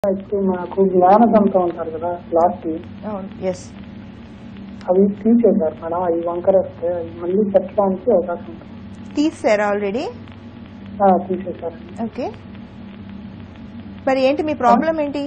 ఇప్పుడు మాకు జ్ఞానదంతం అంటారు కదా లాస్ట్ అవును ఎస్ అవి తీసేశారు మేడం అవి వంకర వస్తే అవి మళ్ళీ పెట్టడానికి అవకాశం ఉంటుంది తీసారా ఆల్రెడీ ఆ, తీసేశారు ఓకే మరి ఏంటి మీ ప్రాబ్లం ఏంటి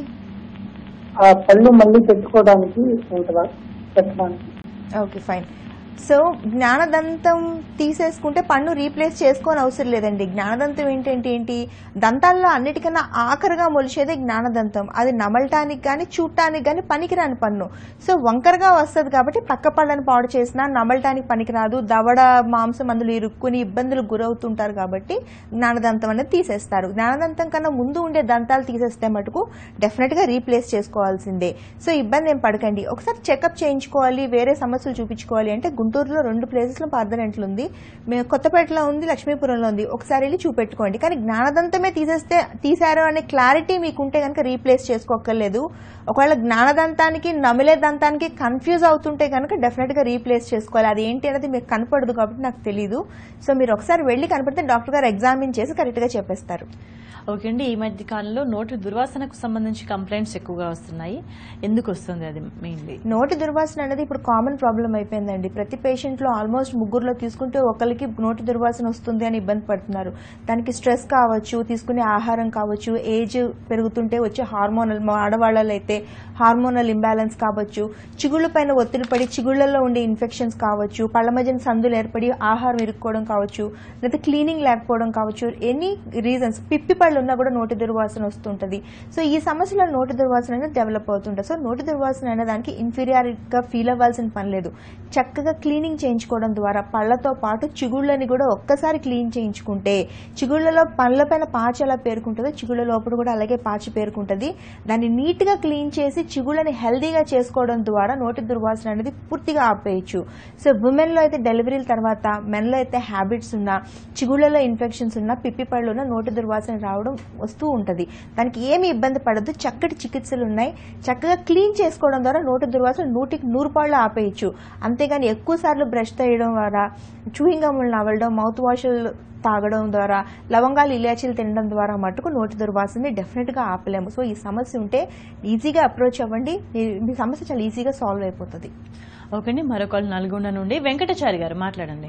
ఆ పళ్ళు మళ్ళీ పెట్టుకోవడానికి ఉంటుందా పెట్టడానికి ఓకే ఫైన్ సో జ్ఞానదంతం తీసేసుకుంటే పన్ను రీప్లేస్ చేసుకోని అవసరం లేదండి జ్ఞానదంతం ఏంటంటే ఏంటి దంతాల్లో అన్నిటికన్నా ఆఖరిగా మొలిచేదే జ్ఞానదంతం అది నమలటానికి కానీ చూడటానికి కానీ పనికిరాని పన్ను సో వంకరగా వస్తుంది కాబట్టి పక్క పళ్ళని పాడు చేసినా నమలటానికి పనికిరాదు దవడ మాంసం అందులో ఇరుక్కుని ఇబ్బందులకు గురవుతుంటారు కాబట్టి జ్ఞానదంతం అనేది తీసేస్తారు జ్ఞానదంతం కన్నా ముందు ఉండే దంతాలు తీసేస్తే మటుకు డెఫినెట్ గా రీప్లేస్ చేసుకోవాల్సిందే సో ఇబ్బంది ఏం పడకండి ఒకసారి చెకప్ చేయించుకోవాలి వేరే సమస్యలు చూపించుకోవాలి అంటే గుంటూరులో రెండు ప్లేసెస్లో పార్దనెంట్లు ఉంది మేము కొత్తపేటలో ఉంది లక్ష్మీపురంలో ఉంది ఒకసారి వెళ్ళి చూపెట్టుకోండి కానీ జ్ఞానదంతమే తీసేస్తే తీశారు అనే క్లారిటీ మీకుంటే కనుక రీప్లేస్ చేసుకోక్కర్లేదు ఒకవేళ జ్ఞానదంతానికి నమిలే దంతానికి కన్ఫ్యూజ్ అవుతుంటే కనుక డెఫినెట్ గా రీప్లేస్ చేసుకోవాలి అది ఏంటి అనేది మీకు కనపడదు కాబట్టి నాకు తెలియదు సో మీరు ఒకసారి వెళ్ళి కనపడితే డాక్టర్ గారు ఎగ్జామిన్ చేసి కరెక్ట్ గా చెప్పేస్తారు ఓకే అండి ఈ మధ్య కాలంలో నోటి దుర్వాసనకు సంబంధించి కంప్లైంట్స్ ఎక్కువగా వస్తున్నాయి ఎందుకు వస్తుంది అది మెయిన్లీ నోటి దుర్వాసన అనేది ఇప్పుడు కామన్ ప్రాబ్లం అయిపోయిందండి ప్రతి పేషెంట్ లో ఆల్మోస్ట్ ముగ్గురులో తీసుకుంటే ఒకరికి నోటి దుర్వాసన వస్తుంది అని ఇబ్బంది పడుతున్నారు దానికి స్ట్రెస్ కావచ్చు తీసుకునే ఆహారం కావచ్చు ఏజ్ పెరుగుతుంటే వచ్చే హార్మోనల్ మా ఆడవాళ్ళలో అయితే హార్మోనల్ ఇంబ్యాలెన్స్ కావచ్చు చిగుళ్ళ పైన ఒత్తిడి పడి చిగుళ్లలో ఉండే ఇన్ఫెక్షన్స్ కావచ్చు పళ్ళ మధ్యన సందులు ఏర్పడి ఆహారం ఇరుక్కోవడం కావచ్చు లేదా క్లీనింగ్ లేకపోవడం కావచ్చు ఎనీ రీజన్స్ పిప్పి పళ్ళు ఉన్నా కూడా నోటి దుర్వాసన వస్తుంటది సో ఈ సమస్యలో నోటి దుర్వాసన అనేది డెవలప్ అవుతుంటుంది సో నోటి దుర్వాసన అనే దానికి ఇన్ఫీరియారిటీగా ఫీల్ అవ్వాల్సిన పని లేదు చక్కగా క్లీనింగ్ చేయించుకోవడం ద్వారా పళ్ళతో పాటు చిగుళ్ళని కూడా ఒక్కసారి క్లీన్ చేయించుకుంటే చిగుళ్ళలో పళ్ళపైన పాచి ఎలా పేరుకుంటుందో చిగుళ్ళ లోపల కూడా అలాగే పాచి పేరుకుంటుంది దాన్ని నీట్ గా క్లీన్ చేసి చిగుళ్ళని హెల్దీగా చేసుకోవడం ద్వారా నోటి దుర్వాసన అనేది పూర్తిగా ఆపేయచ్చు సో ఉమెన్ లో అయితే డెలివరీల తర్వాత మెన్ లో అయితే హ్యాబిట్స్ ఉన్నా చిగుళ్ళలో ఇన్ఫెక్షన్స్ ఉన్నా పిప్పి పళ్ళు ఉన్నా నోటి దుర్వాసన రావడం వస్తూ ఉంటది దానికి ఏమి ఇబ్బంది పడదు చక్కటి చికిత్సలు ఉన్నాయి చక్కగా క్లీన్ చేసుకోవడం ద్వారా నోటి దుర్వాసన నూటికి నూరు పాళ్ళు ఆపేయచ్చు అంతేగాని ఎక్కువ సార్లు బ్రష్ చేయడం ద్వారా చూయింగ్ గమ్ములు నవలడం మౌత్ వాషులు తాగడం ద్వారా లవంగాలు ఇలాచీలు తినడం ద్వారా మటుకు నోటి దుర్వాసనని డెఫినెట్ గా ఆపలేము సో ఈ సమస్య ఉంటే ఈజీగా అప్రోచ్ అవ్వండి మీ- మీ సమస్య చాలా ఈజీగా సాల్వ్ అయిపోతుంది ఓకే అండి మరొకళ్ళు నల్గొండ నుండి వెంకటాచారి గారు మాట్లాడండి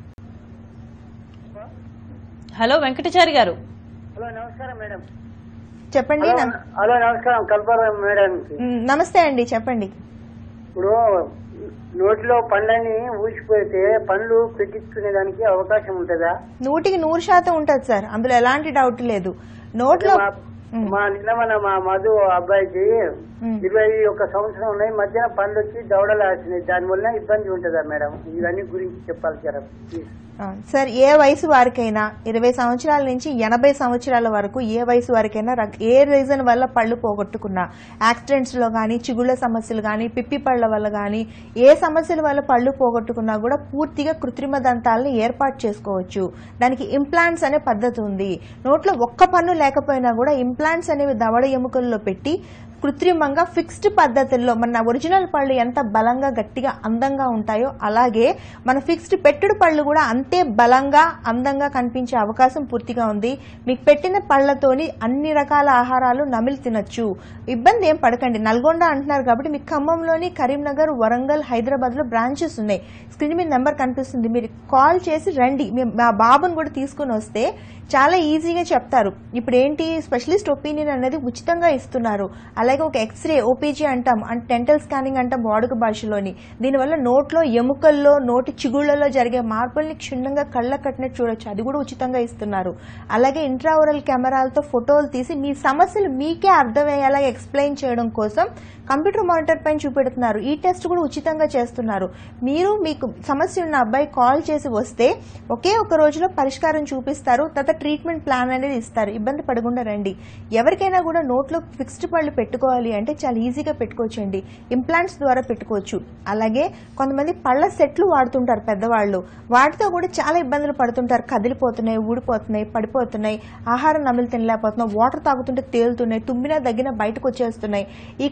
హలో వెంకటాచారి గారు హలో నమస్కారం మేడం చెప్పండి న- హలో నమస్కారం కల్పవరం మేడం మ్, నమస్తే అండి చెప్పండి ఇప్పుడు నోటిలో పండ్లని ఊసిపోతే పండ్లు పెట్టించుకునే దానికి అవకాశం ఉంటుందా నూటికి నూరు శాతం ఉంటుంది సార్ అందులో ఎలాంటి డౌట్ లేదు నోట్లో మా- మా నిలవన మా మధు అబ్బాయికి మ్. ఇరవై ఒక్క సంవత్సరం ఉన్నాయి మధ్యన పండ్లు వచ్చి దవడలు ఆసినాయి దాని వల్ల ఇబ్బంది ఉంటుందా మేడం ఇవన్నీ గురించి చెప్పాలి సార్ ప్లీజ్ ఆ, సార్ ఏ వయసు వారికైనా ఇరవై సంవత్సరాల నుంచి ఎనభై సంవత్సరాల వరకు ఏ వయసు వారికైనా రక్- ఏ రీజన్ వల్ల పళ్ళు పోగొట్టుకున్నా యాక్సిడెంట్స్ లో కానీ చిగుళ్ళ సమస్యలు కానీ పిప్పి పళ్ళ వల్ల కానీ ఏ సమస్యల వల్ల పళ్ళు పోగొట్టుకున్నా కూడా పూర్తిగా కృత్రిమ దంతాలను ఏర్పాటు చేసుకోవచ్చు దానికి ఇంప్లాంట్స్ అనే పద్ధతి ఉంది నోట్లో ఒక్క పన్ను లేకపోయినా కూడా ఇంప్లాంట్స్ అనేవి దవడ ఎముకల్లో పెట్టి కృత్రిమంగా ఫిక్స్డ్ పద్ధతుల్లో మన ఒరిజినల్ పళ్ళు ఎంత బలంగా గట్టిగా అందంగా ఉంటాయో అలాగే మన ఫిక్స్డ్ పెట్టుడు పళ్ళు కూడా అంతే బలంగా అందంగా కనిపించే అవకాశం పూర్తిగా ఉంది మీకు పెట్టిన పళ్ళతోని అన్ని రకాల ఆహారాలు నమిలి తినొచ్చు ఇబ్బంది ఏం పడకండి నల్గొండ అంటున్నారు కాబట్టి మీకు ఖమ్మంలోని కరీంనగర్ వరంగల్ హైదరాబాద్ లో బ్రాంచెస్ ఉన్నాయి స్క్రీన్ మీద నెంబర్ కనిపిస్తుంది మీరు కాల్ చేసి రండి మీ- మా బాబుని కూడా తీసుకుని వస్తే చాలా ఈజీగా చెప్తారు ఇప్పుడు ఏంటి స్పెషలిస్ట్ ఒపీనియన్ అనేది ఉచితంగా ఇస్తున్నారు అలాగే ఒక ఎక్స్రే ఓపీజీ అంటాం అంటే డెంటల్ స్కానింగ్ అంటాం వాడుక భాషలోని దీనివల్ల నోట్లో ఎముకల్లో నోటి చిగుళ్లలో జరిగే మార్పుల్ని క్షుణ్ణంగా కళ్ళ కట్టినట్టు చూడొచ్చు అది కూడా ఉచితంగా ఇస్తున్నారు అలాగే ఇంట్రావరల్ కెమెరాలతో ఫోటోలు తీసి మీ సమస్యలు మీకే అర్థమయ్యేలా ఎక్స్ప్లెయిన్ చేయడం కోసం కంప్యూటర్ మానిటర్ పైన చూపెడుతున్నారు ఈ టెస్ట్ కూడా ఉచితంగా చేస్తున్నారు మీరు మీకు సమస్య ఉన్న అబ్బాయి కాల్ చేసి వస్తే ఒకే ఒక రోజులో పరిష్కారం చూపిస్తారు తర్వాత ట్రీట్మెంట్ ప్లాన్ అనేది ఇస్తారు ఇబ్బంది పడకుండా రండి ఎవరికైనా కూడా నోట్లో ఫిక్స్డ్ పళ్ళు పెట్టుకోవాలి అంటే చాలా ఈజీగా పెట్టుకోవచ్చండి ఇంప్లాంట్స్ ద్వారా పెట్టుకోవచ్చు అలాగే కొంతమంది పళ్ళ సెట్లు వాడుతుంటారు పెద్దవాళ్ళు వాటితో కూడా చాలా ఇబ్బందులు పడుతుంటారు కదిలిపోతున్నాయి ఊడిపోతున్నాయి పడిపోతున్నాయి ఆహారం నమిలి తినలేకపోతున్నాయి వాటర్ తాగుతుంటే తేలుతున్నాయి తుమ్మినా దగ్గర బయటకు వచ్చేస్తున్నాయి ఈ కంప్లైంట్స్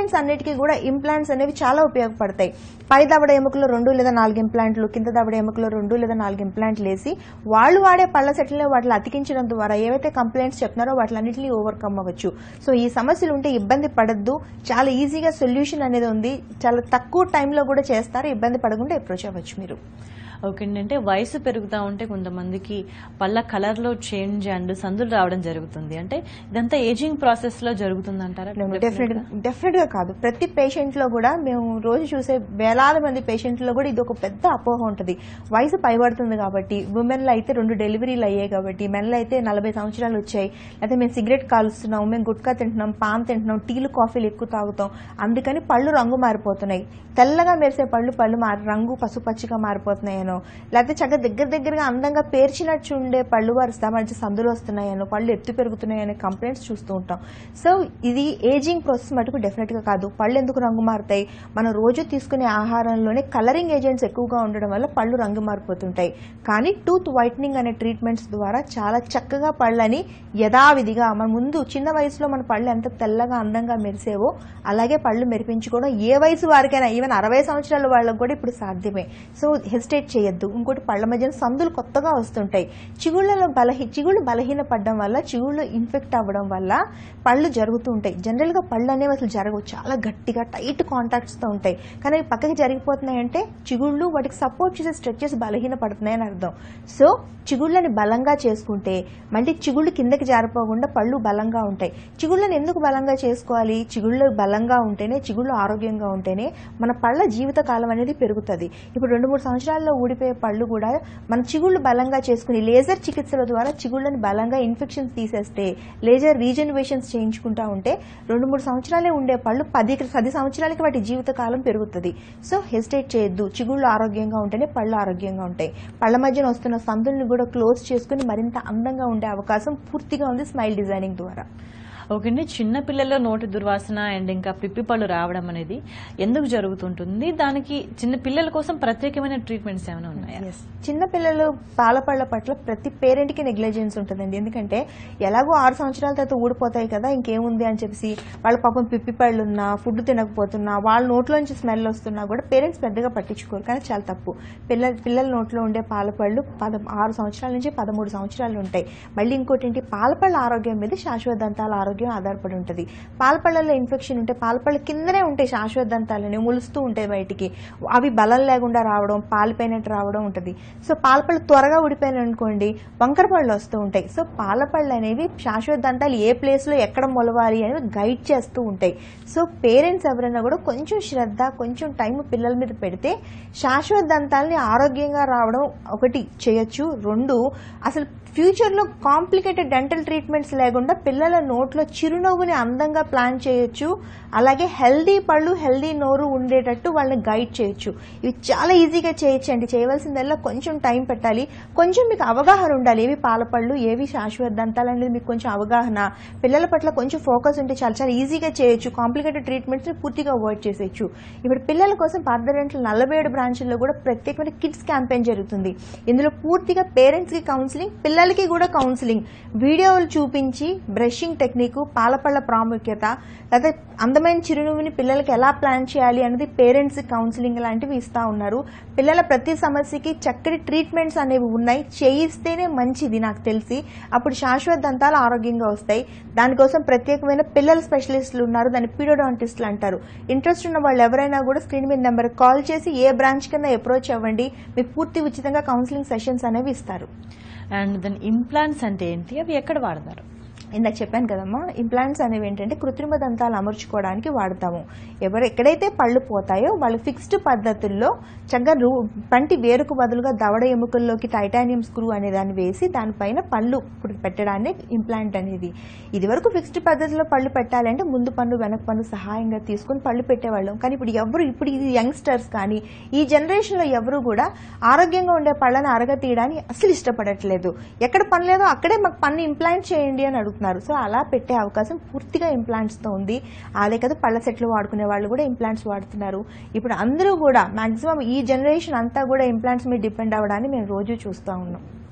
కంప్లైంట్స్ అన్నిటికీ కూడా ఇంప్లాంట్స్ అనేవి చాలా ఉపయోగపడతాయి పై దవడ ఎముకలో రెండు లేదా నాలుగు ఇంప్లాంట్లు కింద దవడ ఎముకలో రెండు లేదా నాలుగు ఇంప్లాంట్లు వేసి వాళ్ళు వాడే పళ్ళ సెట్లలో వాటిని అతికించడం ద్వారా ఏవైతే కంప్లైంట్స్ చెప్తున్నారో వాటిలన్నింటినీ ఓవర్కమ్ అవ్వచ్చు సో ఈ సమస్యలు ఉంటే ఇబ్బంది పడద్దు చాలా ఈజీగా సొల్యూషన్ అనేది ఉంది చాలా తక్కువ టైంలో కూడా చేస్తారు ఇబ్బంది పడకుండా అప్రోచ్ అవ్వచ్చు మీరు ఓకే అండి అంటే వయసు పెరుగుతూ ఉంటే కొంతమందికి పళ్ళ కలర్లో చేంజ్ అండ్ సందులు రావడం జరుగుతుంది అంటే ఇదంతా ఏజింగ్ ప్రాసెస్లో జరుగుతుందంటారా డెఫినెట్ డెఫినెట్ గా కాదు ప్రతి పేషెంట్ లో కూడా మేము రోజు చూసే వేలాది మంది పేషెంట్ లో కూడా ఇది ఒక పెద్ద అపోహ ఉంటుంది వయసు పైబడుతుంది కాబట్టి ఉమెన్ లో అయితే రెండు డెలివరీలు అయ్యాయి కాబట్టి మెన్ లో అయితే నలభై సంవత్సరాలు వచ్చాయి లేకపోతే మేము సిగరెట్ కాలుస్తున్నాం మేము గుట్కా తింటున్నాం పాన్ తింటున్నాం టీలు కాఫీలు ఎక్కువ తాగుతాం అందుకని పళ్ళు రంగు మారిపోతున్నాయి తెల్లగా మెరిసే పళ్ళు పళ్ళు మారి రంగు పసుపచ్చిగా మారిపోతున్నాయనో లేకపోతే చక్కగా దగ్గర దగ్గరగా అందంగా పేర్చినట్టు ఉండే పళ్ళు వరుస మంచి సందులు వస్తున్నాయనో పళ్ళు ఎత్తు పెరుగుతున్నాయనే కంప్లైంట్స్ చూస్తూ ఉంటాం సో ఇది ఏజింగ్ ప్రాసెస్ మటుకు డెఫినెట్ గా కాదు పళ్ళు ఎందుకు రంగు మారుతాయి మనం రోజు తీసుకునే ఆహారంలోనే కలరింగ్ ఏజెంట్స్ ఎక్కువగా ఉండడం వల్ల పళ్ళు రంగు మారిపోతుంటాయి కానీ టూత్ వైట్నింగ్ అనే ట్రీట్మెంట్స్ ద్వారా చాలా చక్కగా పళ్ళని యథావిధిగా మన ముందు చిన్న వయసులో మన పళ్ళు ఎంత తెల్లగా అందంగా మెరిసేవో అలాగే పళ్ళు మెరిపించుకోవడం ఏ వయసు వారికైనా ఈవెన్ అరవై సంవత్సరాల వాళ్ళకు కూడా ఇప్పుడు సాధ్యమే సో హెసిటేట్ చేయొద్దు ఇంకోటి పళ్ళ మధ్యన సందులు కొత్తగా వస్తుంటాయి చిగుళ్ళలో బలహీ చిగుళ్ళు బలహీన పడడం వల్ల చిగుళ్ళు ఇన్ఫెక్ట్ అవ్వడం వల్ల పళ్ళు జరుగుతూ ఉంటాయి జనరల్ గా పళ్ళు అనేవి అసలు జరగవు చాలా గట్టిగా టైట్ కాంటాక్ట్స్ తో ఉంటాయి కానీ అవి పక్కకి జరిగిపోతున్నాయంటే చిగుళ్ళు వాటికి సపోర్ట్ చేసే స్ట్రెచెస్ బలహీన పడుతున్నాయని అర్థం సో చిగుళ్ళని బలంగా చేసుకుంటే మళ్ళీ చిగుళ్ళు కిందకి జారిపోకుండా పళ్ళు బలంగా ఉంటాయి చిగుళ్ళని ఎందుకు బలంగా చేసుకోవాలి చిగుళ్ళు బలంగా ఉంటేనే చిగుళ్ళు ఆరోగ్యంగా ఉంటేనే మన పళ్ళ జీవిత కాలం అనేది పెరుగుతుంది ఇప్పుడు రెండు మూడు సంవత్సరాల్లో ఊడిపోయే పళ్ళు కూడా మన చిగుళ్ళు బలంగా చేసుకుని లేజర్ చికిత్సల ద్వారా చిగుళ్ళని బలంగా ఇన్ఫెక్షన్స్ తీసేస్తే లేజర్ రీజనరేషన్స్ చేయించుకుంటా ఉంటే రెండు మూడు సంవత్సరాలే ఉండే పళ్ళు పది పది సంవత్సరాలకి వాటి జీవిత కాలం పెరుగుతుంది సో హెసిటేట్ చేయొద్దు చిగుళ్ళు ఆరోగ్యంగా ఉంటేనే పళ్ళు ఆరోగ్యంగా ఉంటాయి పళ్ళ మధ్యన వస్తున్న సందుల్ని కూడా క్లోజ్ చేసుకుని మరింత అందంగా ఉండే అవకాశం పూర్తిగా ఉంది స్మైల్ డిజైనింగ్ ద్వారా ఓకే అండి చిన్న పిల్లల్లో నోటి దుర్వాసన అండ్ ఇంకా పిప్పి పళ్ళు రావడం అనేది ఎందుకు జరుగుతుంటుంది దానికి చిన్న పిల్లల కోసం ప్రత్యేకమైన ట్రీట్మెంట్స్ ఏమైనా ఉన్నాయా Yes. చిన్న పిల్లలు పాలపళ్ళ పట్ల ప్రతి పేరెంట్ కి నెగ్లిజెన్స్ ఉంటుందండి ఎందుకంటే ఎలాగో ఆరు సంవత్సరాల తర్వాత ఊడిపోతాయి కదా ఇంకేముంది అని చెప్పి వాళ్ళ పాపం పిప్పి పళ్ళు ఉన్నా ఫుడ్ తినకపోతున్నా వాళ్ళ నోట్లోంచి స్మెల్ వస్తున్నా కూడా పేరెంట్స్ పెద్దగా పట్టించుకోరు కానీ చాలా తప్పు పిల్లల పిల్లల నోట్లో ఉండే పాలపళ్ళు పద ఆరు సంవత్సరాల నుంచి పదమూడు సంవత్సరాలు ఉంటాయి మళ్ళీ ఇంకోటి ఏంటి పాలపళ్ళ ఆరోగ్యం మీద శాశ్వత దంతాల ఆరోగ్యం ఆధారపడి ఉంటుంది పాలపళ్ళలో ఇన్ఫెక్షన్ ఉంటే పాలపళ్ళ కిందనే ఉంటాయి శాశ్వత దంతాలని ములుస్తూ ఉంటాయి బయటికి అవి బలం లేకుండా రావడం పాలిపోయినట్టు రావడం ఉంటుంది సో పాలపళ్ళు త్వరగా ఊడిపోయిన అనుకోండి వంకర పళ్ళు వస్తూ ఉంటాయి సో పాలపళ్ళు అనేవి శాశ్వత దంతాలు ఏ ప్లేస్ లో ఎక్కడ మొలవాలి అనేవి గైడ్ చేస్తూ ఉంటాయి సో పేరెంట్స్ ఎవరైనా కూడా కొంచెం శ్రద్ధ కొంచెం టైం పిల్లల మీద పెడితే శాశ్వత దంతాలని ఆరోగ్యంగా రావడం ఒకటి చేయొచ్చు రెండు అసలు ఫ్యూచర్లో కాంప్లికేటెడ్ డెంటల్ ట్రీట్మెంట్స్ లేకుండా పిల్లల నోట్లో చిరునవ్వుని అందంగా ప్లాన్ చేయొచ్చు అలాగే హెల్దీ పళ్ళు హెల్దీ నోరు ఉండేటట్టు వాళ్ళని గైడ్ చేయొచ్చు ఇవి చాలా ఈజీగా చేయొచ్చు అండి చేయవలసిందల్లా కొంచెం టైం పెట్టాలి కొంచెం మీకు అవగాహన ఉండాలి ఏవి పాలపళ్ళు ఏవి శాశ్వత దంతాలు అనేది మీకు కొంచెం అవగాహన పిల్లల పట్ల కొంచెం ఫోకస్ ఉంటే చాలా చాలా ఈజీగా చేయొచ్చు కాంప్లికేటెడ్ ట్రీట్మెంట్స్ పూర్తిగా అవాయిడ్ చేసేయచ్చు ఇప్పుడు పిల్లల కోసం పార్థ డెంటల్ నలభై ఏడు బ్రాంచ్ల్లో కూడా ప్రత్యేకమైన కిడ్స్ క్యాంపెయిన్ జరుగుతుంది ఇందులో పూర్తిగా పేరెంట్స్ కి కౌన్సిలింగ్ పిల్లలకి కూడా కౌన్సిలింగ్ వీడియోలు చూపించి బ్రషింగ్ టెక్నిక్ పాలపళ్ళ ప్రాముఖ్యత లేదా అందమైన చిరునవ్వుని పిల్లలకి ఎలా ప్లాన్ చేయాలి అనేది పేరెంట్స్ కౌన్సిలింగ్ లాంటివి ఇస్తా ఉన్నారు పిల్లల ప్రతి సమస్యకి చక్కటి ట్రీట్మెంట్స్ అనేవి ఉన్నాయి చేయిస్తేనే మంచిది నాకు తెలిసి అప్పుడు శాశ్వత దంతాలు ఆరోగ్యంగా వస్తాయి దానికోసం ప్రత్యేకమైన పిల్లల స్పెషలిస్టులు ఉన్నారు దాన్ని పీడోడాంటిస్టులు అంటారు ఇంట్రెస్ట్ ఉన్న వాళ్ళు ఎవరైనా కూడా స్క్రీన్ మీద నెంబర్ కాల్ చేసి ఏ బ్రాంచ్ కింద అప్రోచ్ అవ్వండి మీకు పూర్తి ఉచితంగా కౌన్సిలింగ్ సెషన్స్ అనేవి ఇస్తారు అండ్ దాని ఇంప్లాంట్స్ అంటే ఏంటి అవి ఎక్కడ వాడతారు ఇందాక చెప్పాను కదమ్మా ఇంప్లాంట్స్ అనేవి ఏంటంటే కృత్రిమ దంతాలు అమర్చుకోవడానికి వాడతాము ఎవరు ఎక్కడైతే పళ్ళు పోతాయో వాళ్ళు ఫిక్స్డ్ పద్ధతుల్లో చక్కగా రూ పంటి వేరుకు బదులుగా దవడ ఎముకల్లోకి టైటానియం స్క్రూ అనే దాన్ని వేసి దానిపైన పళ్ళు ఇప్పుడు పెట్టడాన్ని ఇంప్లాంట్ అనేది ఇది వరకు ఫిక్స్డ్ పద్ధతిలో పళ్ళు పెట్టాలంటే ముందు పన్ను వెనక పన్ను సహాయంగా తీసుకుని పళ్ళు పెట్టేవాళ్ళం కానీ ఇప్పుడు ఎవరు ఇప్పుడు ఇది యంగ్స్టర్స్ కానీ ఈ జనరేషన్లో ఎవరు కూడా ఆరోగ్యంగా ఉండే పళ్ళని అరగ తీయడానికి అసలు ఇష్టపడట్లేదు ఎక్కడ పని లేదో అక్కడే మాకు పన్ను ఇంప్లాంట్ చేయండి అని అడుగుతున్నారు సో అలా పెట్టే అవకాశం పూర్తిగా implants తో ఉంది అదే కదా పళ్ళ సెట్లు వాడుకునే వాళ్ళు కూడా ఇంప్లాంట్స్ వాడుతున్నారు ఇప్పుడు అందరూ కూడా మాక్సిమం ఈ జనరేషన్ అంతా కూడా ఇంప్లాంట్స్ మీద డిపెండ్ అవ్వడాన్ని మేము రోజు చూస్తూ ఉన్నాం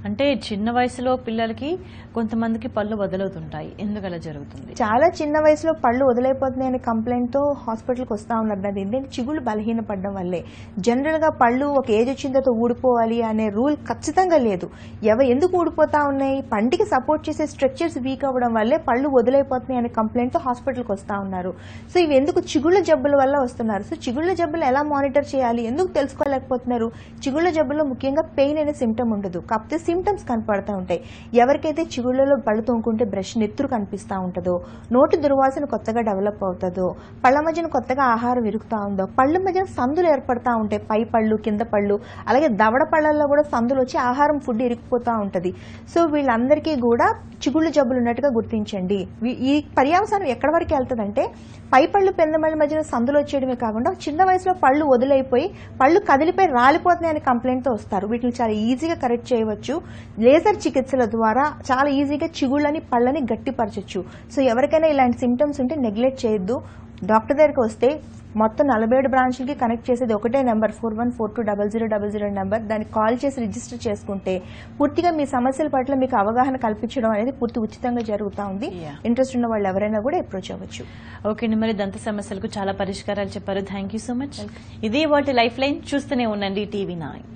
అంటే చిన్న వయసులో పిల్లలకి కొంతమందికి పళ్ళు వదులవుతుంటాయి ఎందుకు అలా జరుగుతుంది చాలా చిన్న వయసులో పళ్ళు వదిలైపోతున్నాయి అనే కంప్లైంట్ తో హాస్పిటల్కి వస్తా ఉన్నారు అది ఏంటంటే చిగుళ్ళు బలహీనపడడం వల్లే జనరల్ గా పళ్ళు ఒక ఏజ్ వచ్చిన తర్వాత ఊడిపోవాలి అనే రూల్ ఖచ్చితంగా లేదు ఎవ ఎందుకు ఊడిపోతా ఉన్నాయి పంటికి సపోర్ట్ చేసే స్ట్రక్చర్స్ వీక్ అవ్వడం వల్లే పళ్ళు వదిలైపోతున్నాయి అనే కంప్లైంట్ తో హాస్పిటల్కి వస్తా ఉన్నారు సో ఇవి ఎందుకు చిగుళ్ళ జబ్బుల వల్ల వస్తున్నారు సో చిగుళ్ళ జబ్బులు ఎలా మానిటర్ చేయాలి ఎందుకు తెలుసుకోలేకపోతున్నారు చిగుళ్ళ జబ్బులో ముఖ్యంగా పెయిన్ అనే సిమ్టమ్ ఉండదు కాకపోతే సిమ్టమ్స్ కనపడతా ఉంటాయి ఎవరికైతే చిగుళ్ళలో పళ్ళు తోముకుంటే బ్రష్ నెత్తురు కనిపిస్తా ఉంటుందో నోటి దుర్వాసన కొత్తగా డెవలప్ అవుతుందో పళ్ళ మధ్యన కొత్తగా ఆహారం ఇరుకుతా ఉందో పళ్ళ మధ్యన సందులు ఏర్పడతా ఉంటాయి పై పళ్ళు కింద పళ్ళు అలాగే దవడ పళ్ళల్లో కూడా సందులు వచ్చి ఆహారం ఫుడ్ ఇరుక్కుపోతా ఉంటది సో వీళ్ళందరికీ కూడా చిగుళ్ళు జబ్బులు ఉన్నట్టుగా గుర్తించండి వీ- ఈ పర్యావసానం ఎక్కడి వరకు వెళ్తుందంటే పై పళ్ళు పెందమళ్ళ మధ్యన సందులు వచ్చేయడమే కాకుండా చిన్న వయసులో పళ్ళు వదిలైపోయి పళ్ళు కదిలిపోయి రాలిపోతున్నాయి అనే కంప్లైంట్తో వస్తారు వీటిని చాలా ఈజీగా కరెక్ట్ చేయవచ్చు లేజర్ చికిత్సల ద్వారా చాలా ఈజీగా చిగుళ్ళని పళ్ళని గట్టిపరచచ్చు సో ఎవరికైనా ఇలాంటి సిమ్టమ్స్ ఉంటే నెగ్లెక్ట్ చేయొద్దు డాక్టర్ దగ్గరికి వస్తే మొత్తం నలభై ఏడు బ్రాంచ్లకి కనెక్ట్ చేసేది ఒకటే number four one four two double zero double zero number దానికి కాల్ చేసి రిజిస్టర్ చేసుకుంటే పూర్తిగా మీ సమస్యల పట్ల మీకు అవగాహన కల్పించడం అనేది పూర్తి ఉచితంగా జరుగుతూ ఉంది Yeah. ఇంట్రెస్ట్ ఉన్న వాళ్ళు ఎవరైనా కూడా అప్రోచ్ అవ్వచ్చు ఓకే అండి మరి దంత సమస్యలకు చాలా పరిష్కారాలు చెప్పారు థ్యాంక్ యూ సో మచ్ ఇది వాటి లైఫ్ లైన్ చూస్తూనే ఉండండి టీవీ నైన్